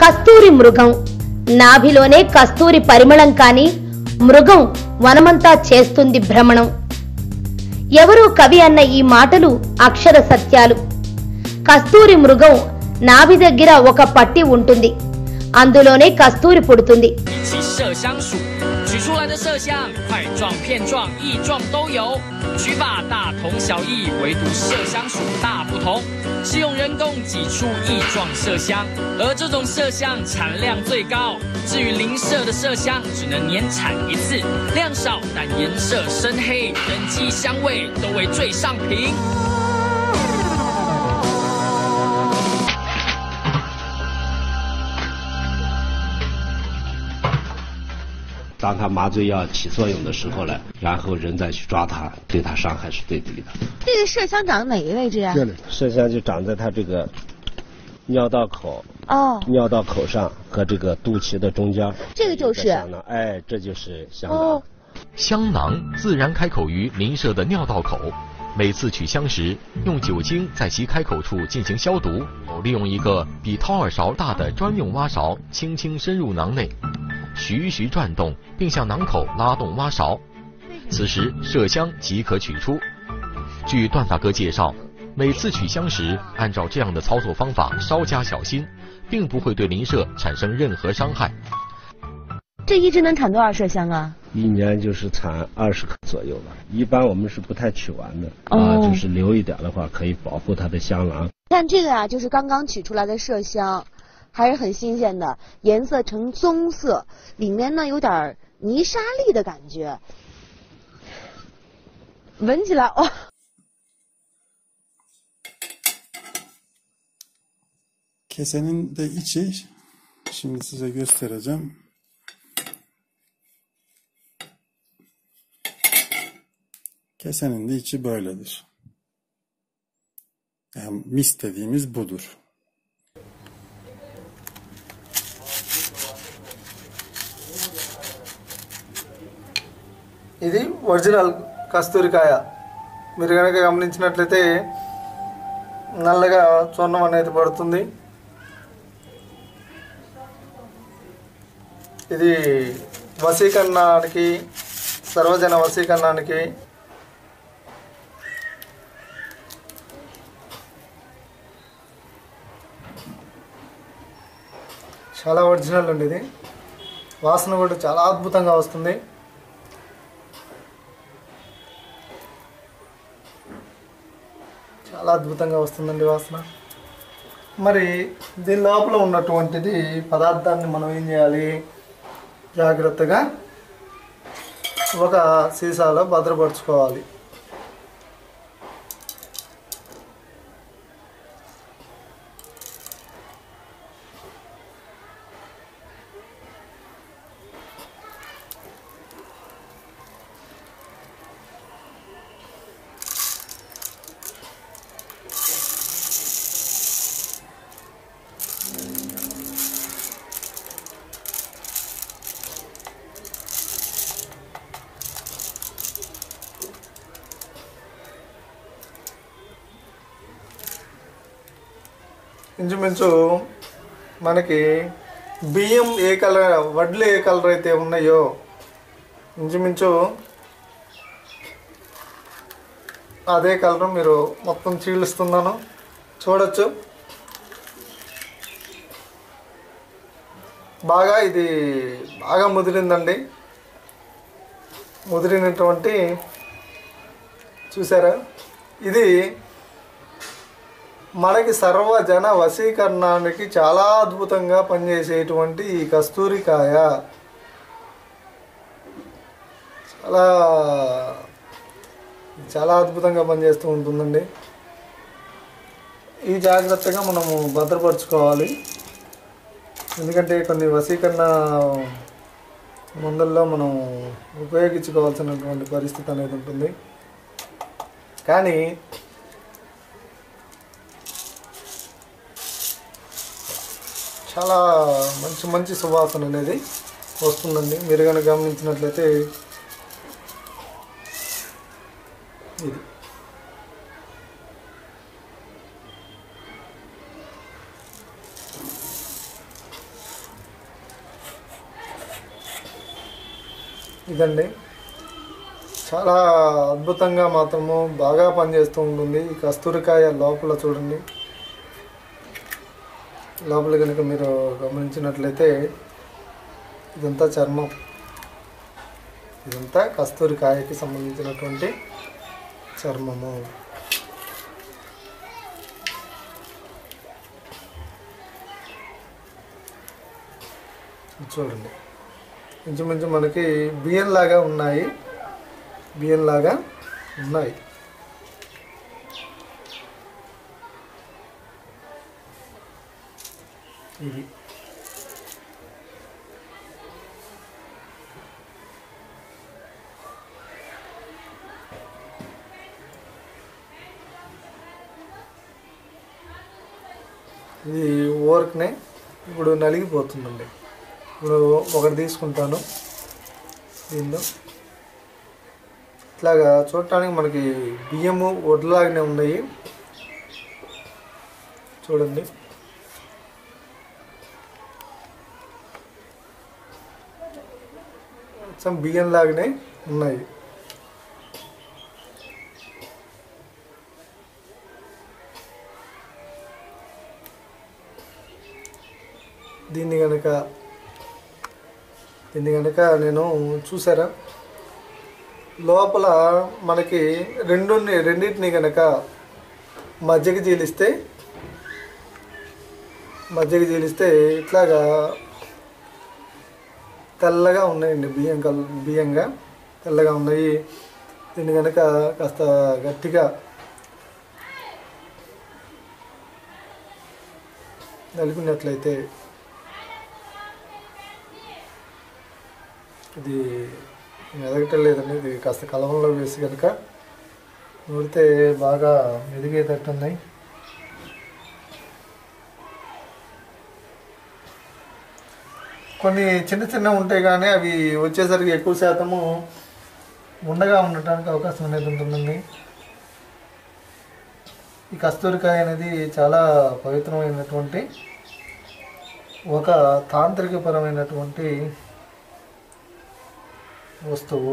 కస్తూరి మృగం నాభిలోనే కస్తూరి పరిమళం కాని మృగం వనమంతా చేస్తుంది భ్రమణం ఎవరో కవి అన్న ఈ మాటలు అక్షర సత్యాలు కస్తూరి మృగం నాభి దగ్గర ఒక పట్టి ఉంటుంది అందులోనే కస్తూరి పుడుతుంది 以其麝香属，取出来的麝香块状、片状、翼状都有，取法大同小异，唯独麝香属大不同，是用人工挤出翼状麝香，而这种麝香产量最高。至于邻舍的麝香，只能年产一次，量少但颜色深黑，人机香味都为最上品。 当它麻醉药起作用的时候呢，然后人再去抓它，对它伤害是最低的。 这个麝香长哪个位置呀、 这里麝香就长在它这个尿道口、 哦， 尿道口上和这个肚脐的中间。 这个就是香囊，哎，这就是香囊。 哦， 香囊自然开口于邻舍的尿道口，每次取香时，用酒精在其开口处进行消毒，利用一个比掏耳勺大的专用挖勺，轻轻深入囊内，徐徐转动，并向囊口拉动挖勺，此时麝香即可取出。据段大哥介绍，每次取香时，按照这样的操作方法，稍加小心，并不会对邻舍产生任何伤害。 这一只能产多少麝香啊？ 一年就是产二十克左右吧。一般我们是不太取完的、 哦啊，就是留一点的话，可以保护它的香囊。 看这个啊，就是刚刚取出来的麝香，还是很新鲜的，颜色呈棕色，里面呢有点儿泥沙粒的感觉，闻起来哇、 Kesenin de içi şimdi size göstereceğim. Kesenin de içi böyledir. Yani mis dediğimiz budur. ఇది ఒరిజినల్ కస్తూరికాయ మీరు కనుక గమనించినట్లయితే నల్లగా చూర్ణం అనేది పడుతుంది ఇది వశీకరణానికి సర్వజన వశీకరణానికి చాలా ఒరిజినల్ అండి ఇది వాసన కూడా చాలా అద్భుతంగా వస్తుంది చాలా అద్భుతంగా వస్తుందండి వాసన మరి దీని లోపల ఉన్నటువంటిది పదార్థాన్ని మనం ఏం చేయాలి జాగ్రత్తగా ఒక సీసాలో భద్రపరచుకోవాలి ఇంచుమించు మనకి బియ్యం ఏ కలర్ వడ్లు ఏ కలర్ అయితే ఉన్నాయో ఇంచుమించు అదే కలర్ మీరు మొత్తం చీలుస్తున్నాను చూడొచ్చు బాగా ఇది బాగా ముదిరిందండి ముదిరినటువంటి చూసారా ఇది మనకి సర్వజన వశీకరణానికి చాలా అద్భుతంగా పనిచేసేటువంటి ఈ కస్తూరికాయ చాలా చాలా అద్భుతంగా పనిచేస్తూ ఉంటుందండి ఈ జాగ్రత్తగా మనము భద్రపరచుకోవాలి ఎందుకంటే కొన్ని వశీకరణ మందుల్లో మనం ఉపయోగించుకోవాల్సినటువంటి పరిస్థితి అనేది ఉంటుంది కానీ చాలా మంచి మంచి సువాసన అనేది వస్తుందండి మీరు కనుక గమనించినట్లయితే ఇది ఇదండి చాలా అద్భుతంగా మాత్రము బాగా పనిచేస్తూ ఉంటుంది ఈ కస్తూరికాయ లోపల చూడండి లోపల కనుక మీరు గమనించినట్లయితే ఇదంతా చర్మం ఇదంతా కస్తూరికాయకి సంబంధించినటువంటి చర్మము చూడండి ఇంచుమించు మనకి బియ్యం లాగా ఉన్నాయి బియ్యం లాగా ఉన్నాయి ఇది ఇది ఓవర్క్నే ఇప్పుడు నలిగిపోతుందండి ఇప్పుడు ఒకటి తీసుకుంటాను దీనిలో ఇట్లాగా చూడటానికి మనకి బియ్యము వడ్లాగానే ఉన్నాయి చూడండి కొంచెం బియ్యం లాగానే ఉన్నాయి దీన్ని కనుక దీన్ని కనుక నేను చూసారా లోపల మనకి రెండు రెండింటిని కనుక మజ్జిగ జీలిస్తే మజ్జిగ జీలిస్తే ఇట్లాగా తెల్లగా ఉన్నాయండి బియ్యం కల్ బియ్యంగా తెల్లగా ఉన్నాయి దీన్ని కనుక కాస్త గట్టిగా నలిపినట్లయితే ఇది ఎదగటం లేదండి ఇది కాస్త కలవంలో వేసి కనుక నూరితే బాగా ఎదిగేటట్టు ఉన్నాయి కొన్ని చిన్న చిన్న ఉంటాయి కానీ అవి వచ్చేసరికి ఎక్కువ శాతము ఉండగా ఉండటానికి అవకాశం అనేది ఉంటుందండి ఈ కస్తూరికాయ అనేది చాలా పవిత్రమైనటువంటి ఒక తాంత్రికపరమైనటువంటి వస్తువు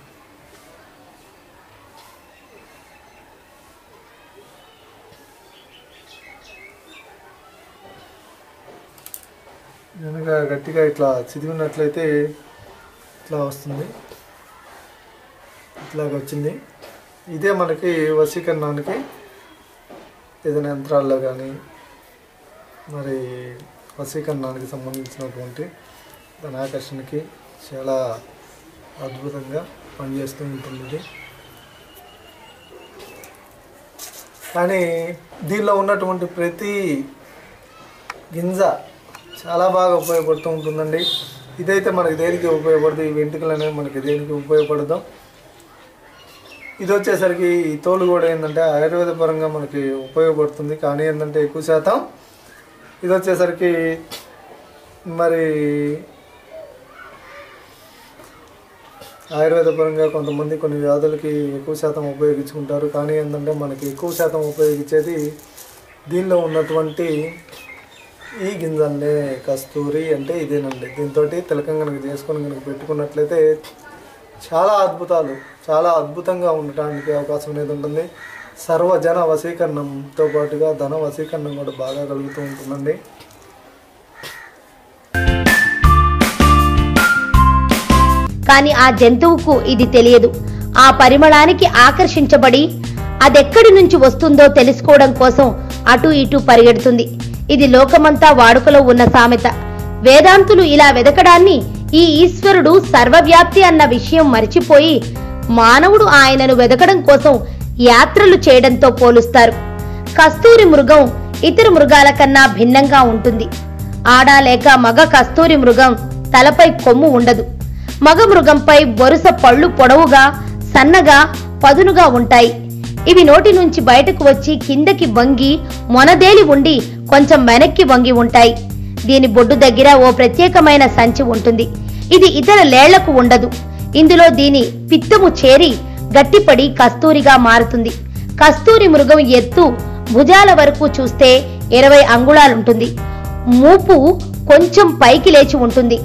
కనుక గట్టిగా ఇట్లా చిదిగినట్లయితే ఇట్లా వస్తుంది ఇట్లాగ వచ్చింది ఇదే మనకి వశీకరణానికి ఏదైనా యంత్రాల్లో కానీ మరి వశీకరణానికి సంబంధించినటువంటి దాని ఆకర్షణకి చాలా అద్భుతంగా పనిచేస్తూ ఉంటుంది ఇది కానీ దీనిలో ఉన్నటువంటి ప్రతి గింజ చాలా బాగా ఉపయోగపడుతూ ఉంటుందండి ఇదైతే మనకి దేనికి ఉపయోగపడదు ఈ వెంట్రుకలు అనేవి మనకి దేనికి ఉపయోగపడదు ఇది వచ్చేసరికి ఈ తోలు కూడా ఏంటంటే ఆయుర్వేద పరంగా మనకి ఉపయోగపడుతుంది కానీ ఏంటంటే ఎక్కువ శాతం ఇది వచ్చేసరికి మరి ఆయుర్వేద పరంగా కొంతమంది కొన్ని వ్యాధులకి ఎక్కువ శాతం ఉపయోగించుకుంటారు కానీ ఏంటంటే మనకి ఎక్కువ శాతం ఉపయోగించేది దీనిలో ఉన్నటువంటి ఈ గింజల్నే కస్తూరి అంటే ఇదేనండి దీంతో తిలకం కనుక చేసుకొని కనుక పెట్టుకున్నట్లయితే చాలా అద్భుతాలు చాలా అద్భుతంగా ఉండటానికి అవకాశం అనేది ఉంటుంది సర్వజన వశీకరణంతో పాటుగా ధన వశీకరణం కూడా బాగా కలుగుతూ ఉంటుందండి కానీ ఆ జంతువుకు ఇది తెలియదు ఆ పరిమళానికి ఆకర్షించబడి అదెక్కడి నుంచి వస్తుందో తెలుసుకోవడం కోసం అటు ఇటు పరిగెడుతుంది ఇది లోకమంతా వాడుకలో ఉన్న సామెత వేదాంతులు ఇలా వెదకడాన్ని ఈ ఈశ్వరుడు సర్వవ్యాప్తి అన్న విషయం మరిచిపోయి మానవుడు ఆయనను వెదకడం కోసం యాత్రలు చేయడంతో పోలుస్తారు కస్తూరి మృగం ఇతర మృగాల కన్నా భిన్నంగా ఉంటుంది ఆడ లేక మగ కస్తూరి మృగం తలపై కొమ్ము ఉండదు మగ మృగంపై వరుస పళ్ళు పొడవుగా సన్నగా పదునుగా ఉంటాయి ఇవి నోటి నుంచి బయటకు వచ్చి కిందకి వంగి మొనదేలి ఉండి కొంచెం వెనక్కి వంగి ఉంటాయి దీని బొడ్డు దగ్గర ఓ ప్రత్యేకమైన సంచి ఉంటుంది ఇది ఇతర లేళ్లకు ఉండదు ఇందులో దీని పిత్తము చేరి గట్టిపడి కస్తూరిగా మారుతుంది కస్తూరి మృగం ఎత్తు భుజాల వరకు చూస్తే ఇరవై అంగుళాలుంటుంది మూపు కొంచెం పైకి లేచి ఉంటుంది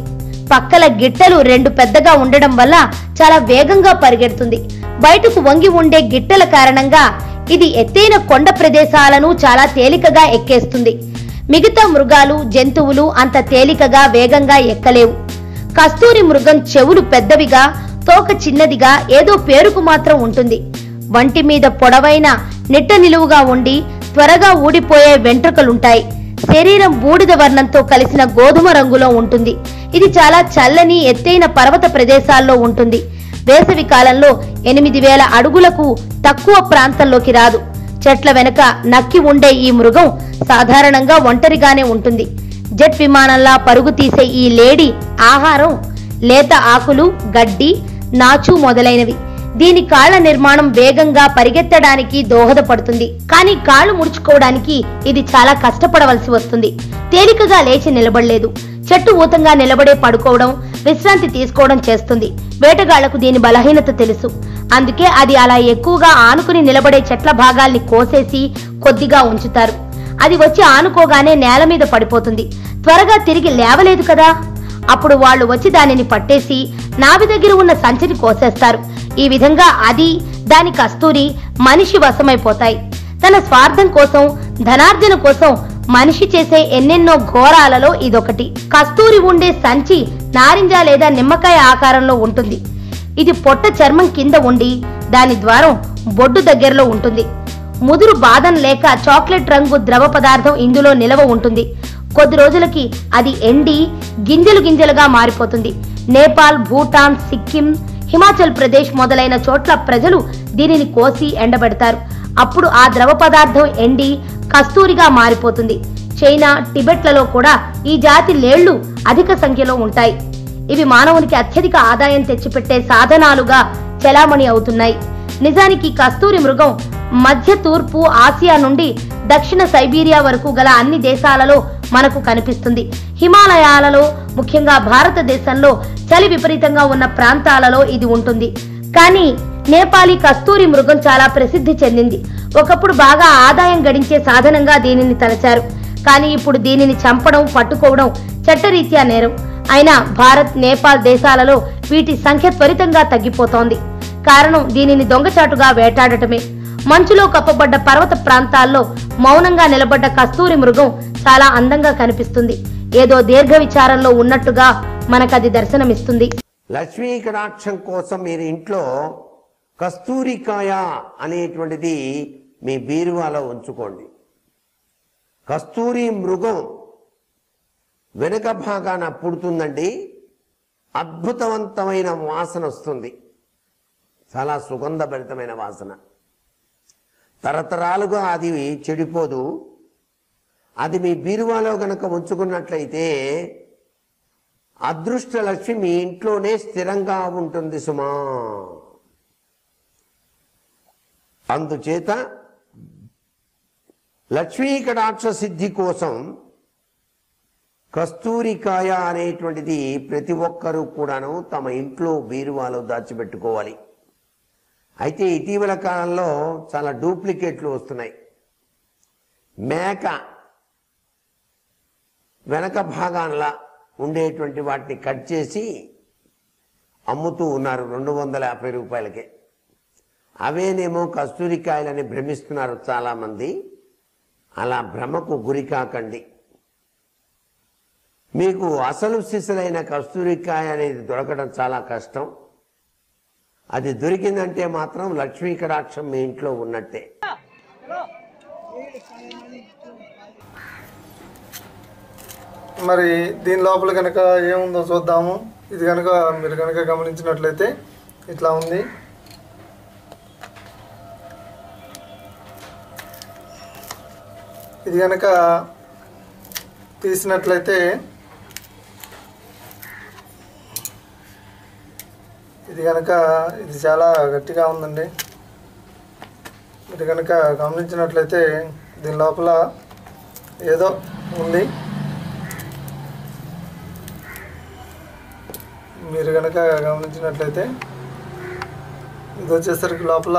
పక్కల గిట్టలు రెండు పెద్దగా ఉండడం వల్ల చాలా వేగంగా పరిగెడుతుంది బయటకు వంగి ఉండే గిట్టల కారణంగా ఇది ఎత్తైన కొండ ప్రదేశాలను చాలా తేలికగా ఎక్కేస్తుంది మిగతా మృగాలు జంతువులు అంత తేలికగా వేగంగా ఎక్కలేవు కస్తూరి మృగం చెవులు పెద్దవిగా తోక చిన్నదిగా ఏదో పేరుకు మాత్రం ఉంటుంది వంటి మీద పొడవైన నిట్ట నిలువుగా ఉండి త్వరగా ఊడిపోయే వెంట్రుకలుంటాయి శరీరం బూడిద వర్ణంతో కలిసిన గోధుమ రంగులో ఉంటుంది ఇది చాలా చల్లని ఎత్తైన పర్వత ప్రదేశాల్లో ఉంటుంది వేసవి కాలంలో ఎనిమిది వేల అడుగులకు తక్కువ ప్రాంతంలోకి రాదు చెట్ల వెనుక నక్కి ఉండే ఈ మృగం సాధారణంగా ఒంటరిగానే ఉంటుంది జెట్ విమానంలా పరుగు తీసే ఈ లేడీ ఆహారం లేత ఆకులు గడ్డి నాచు మొదలైనవి దీని కాళ్ల నిర్మాణం వేగంగా పరిగెత్తడానికి దోహదపడుతుంది కానీ కాళ్ళు ముడుచుకోవడానికి ఇది చాలా కష్టపడవలసి వస్తుంది తేలికగా లేచి నిలబడలేదు చెట్టు ఊతంగా నిలబడే పడుకోవడం విశ్రాంతి తీసుకోవడం చేస్తుంది వేటగాళ్లకు దీని బలహీనత తెలుసు అందుకే అది అలా ఎక్కువగా ఆనుకుని నిలబడే చెట్ల భాగాల్ని కోసేసి కొద్దిగా ఉంచుతారు అది వచ్చి ఆనుకోగానే నేల మీద పడిపోతుంది త్వరగా తిరిగి లేవలేదు కదా అప్పుడు వాళ్ళు వచ్చి దానిని పట్టేసి నావి దగ్గర ఉన్న సంచిని కోసేస్తారు ఈ విధంగా అది దాని కస్తూరి మనిషి వశమైపోతాయి తన స్వార్థం కోసం ధనార్జన కోసం మనిషి చేసే ఎన్నెన్నో ఘోరాలలో ఇదొకటి కస్తూరి ఉండే సంచి నారింజ లేదా నిమ్మకాయ ఆకారంలో ఉంటుంది ఇది పొట్ట చర్మం కింద ఉండి దాని ద్వారం బొడ్డు దగ్గరలో ఉంటుంది ముదురు బాదం లేక చాక్లెట్ రంగు ద్రవ పదార్థం ఇందులో నిలవ ఉంటుంది కొద్ది రోజులకి అది ఎండి గింజలు గింజలుగా మారిపోతుంది నేపాల్ భూటాన్ సిక్కిం హిమాచల్ ప్రదేశ్ మొదలైన చోట్ల ప్రజలు దీనిని కోసి ఎండబెడతారు అప్పుడు ఆ ద్రవ పదార్థం ఎండి కస్తూరిగా మారిపోతుంది చైనా టిబెట్లలో కూడా ఈ జాతి లేళ్లు అధిక సంఖ్యలో ఉంటాయి ఇవి మానవునికి అత్యధిక ఆదాయం తెచ్చిపెట్టే సాధనాలుగా చెలామణి అవుతున్నాయి నిజానికి కస్తూరి మృగం మధ్య తూర్పు ఆసియా నుండి దక్షిణ సైబీరియా వరకు గల అన్ని దేశాలలో మనకు కనిపిస్తుంది హిమాలయాలలో ముఖ్యంగా భారతదేశంలో చలి విపరీతంగా ఉన్న ప్రాంతాలలో ఇది ఉంటుంది కానీ నేపాలీ కస్తూరి మృగం చాలా ప్రసిద్ధి చెందింది ఒకప్పుడు బాగా ఆదాయం గడించే సాధనంగా దీనిని తలచారు కానీ ఇప్పుడు దీనిని చంపడం పట్టుకోవడం చట్టరీత్యా నేరం అయినా భారత్ నేపాల్ దేశాలలో వీటి సంఖ్య త్వరితంగా తగ్గిపోతోంది కారణం దీనిని దొంగచాటుగా వేటాడటమే మంచులో కప్పబడ్డ పర్వత ప్రాంతాల్లో మౌనంగా నిలబడ్డ కస్తూరి మృగం చాలా అందంగా కనిపిస్తుంది ఏదో దీర్ఘ విచారంలో ఉన్నట్టుగా మనకది దర్శనమిస్తుంది లక్ష్మీ కటాక్షం కోసం మీరు ఇంట్లో కస్తూరికాయ అనేటువంటిది మీ బీరువాలో ఉంచుకోండి కస్తూరి మృగం వెనుక భాగాన పుడుతుందండి అద్భుతవంతమైన వాసన వస్తుంది చాలా సుగంధభరితమైన వాసన తరతరాలుగా అది చెడిపోదు అది మీ బీరువాలో గనక ఉంచుకున్నట్లయితే అదృష్ట లక్ష్మి మీ ఇంట్లోనే స్థిరంగా ఉంటుంది సుమా అందుచేత లక్ష్మీ కటాక్ష సిద్ధి కోసం కస్తూరికాయ అనేటువంటిది ప్రతి ఒక్కరూ కూడాను తమ ఇంట్లో బీరువాలో దాచిపెట్టుకోవాలి అయితే ఇటీవల కాలంలో చాలా డూప్లికేట్లు వస్తున్నాయి మేక వెనక భాగానలా ఉండేటువంటి వాటిని కట్ చేసి అమ్ముతూ ఉన్నారు రెండు వందల యాభై రూపాయలకే అవేనేమో కస్తూరికాయలని భ్రమిస్తున్నారు చాలామంది అలా భ్రమకు గురి కాకండి మీకు అసలు సిసలైన కస్తూరికాయ అనేది దొరకడం చాలా కష్టం అది దొరికిందంటే మాత్రం లక్ష్మీ కటాక్షం మీ ఇంట్లో ఉన్నట్టే మరి దీని లోపల కనుక ఏముందో చూద్దాము ఇది కనుక మీరు కనుక గమనించినట్లయితే ఇట్లా ఉంది ఇది కనుక తీసినట్లయితే ఇది కనుక ఇది చాలా గట్టిగా ఉందండి ఇది కనుక గమనించినట్లయితే దీని లోపల ఏదో ఉంది మీరు కనుక గమనించినట్లయితే ఇది వచ్చేసరికి లోపల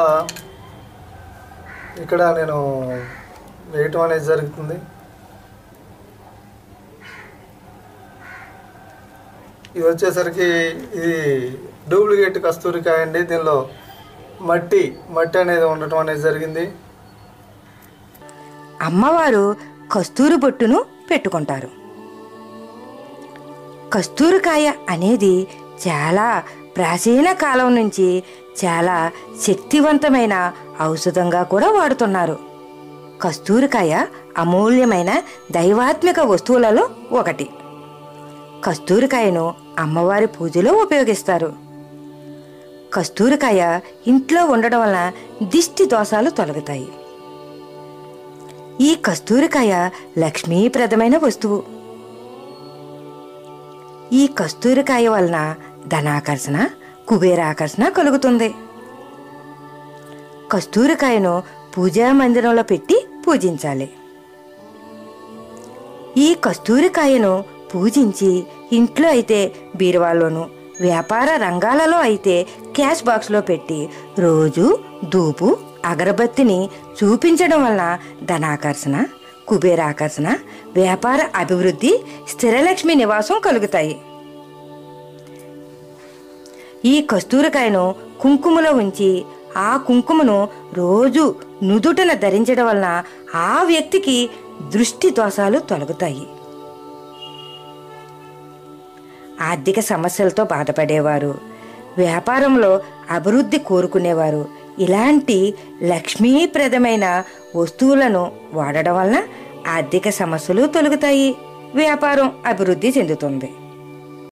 ఇక్కడ నేను వేయటం అనేది జరుగుతుంది ఇది వచ్చేసరికి ఇది డూప్లికేట్ కస్తూరికాయ అండి దీనిలో మట్టి మట్టి అనేది ఉండటం అనేది జరిగింది అమ్మవారు కస్తూరి బొట్టును పెట్టుకుంటారు కస్తూరికాయ అనేది చాలా ప్రాచీన కాలం నుంచి చాలా శక్తివంతమైన ఔషధంగా కూడా వాడుతున్నారు కస్తూరికాయ అమూల్యమైన దైవాత్మిక వస్తువులలో ఒకటి కస్తూరికాయను అమ్మవారి పూజలో ఉపయోగిస్తారు కస్తూరికాయ ఇంట్లో ఉండడం వలన దిష్టి దోషాలు తొలగుతాయి ఈ కస్తూరికాయ లక్ష్మీప్రదమైన వస్తువు ఈ కస్తూరికాయ వలన ధనాకర్షణ కుబేరాకర్షణ కలుగుతుంది కస్తూరికాయను పూజా మందిరంలో పెట్టి పూజించాలి ఈ కస్తూరికాయను పూజించి ఇంట్లో అయితే బీరువాల్లోనూ వ్యాపార రంగాలలో అయితే క్యాష్ బాక్స్లో పెట్టి రోజు ధూపు అగరబత్తిని చూపించడం వలన ధనాకర్షణ కుబేరాకర్షణ వ్యాపార అభివృద్ధి స్థిరలక్ష్మి నివాసం కలుగుతాయి ఈ కస్తూరికాయను కుంకుమలో ఉంచి ఆ కుంకుమను రోజు నుదుటన ధరించడం వలన ఆ వ్యక్తికి దృష్టి దోషాలు తొలగుతాయి ఆర్థిక సమస్యలతో బాధపడేవారు వ్యాపారంలో అభివృద్ధి కోరుకునేవారు ఇలాంటి లక్ష్మీప్రదమైన వస్తువులను వాడడం వలన ఆర్థిక సమస్యలు తొలగుతాయి వ్యాపారం అభివృద్ధి చెందుతుంది